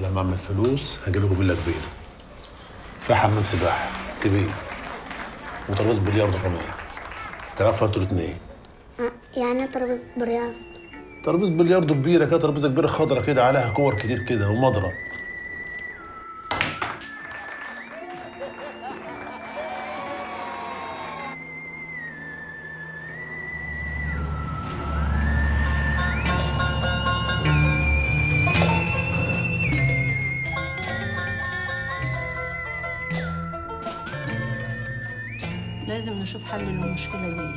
لما اعمل فلوس هجيب لكم فيلا كبيره فيها حمام سباحه كبير وترابيزه بلياردو كمان تعرفوا انتوا الاثنين يعني ترابيزة برياض ترابيزه بلياردو كبيره كده ترابيزه كبيره خضرة كده عليها كور كتير كده ومضرب لازم نشوف حل للمشكلة دي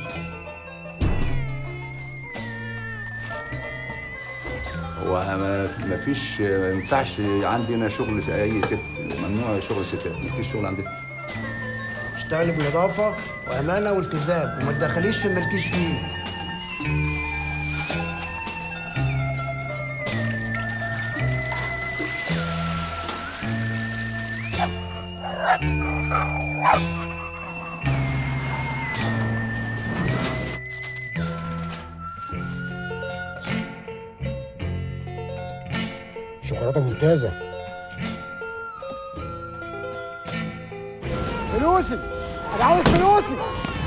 هو ما ما فيش ما ينفعش عندي انا شغل س- اي ست ممنوع شغل الستات ما فيش شغل عندي اشتغلي بنظافة وأمانة والتزام وما تدخليش في مالكيش فيه شوكولاتة ممتازة فلوسي أنا عاوز فلوسي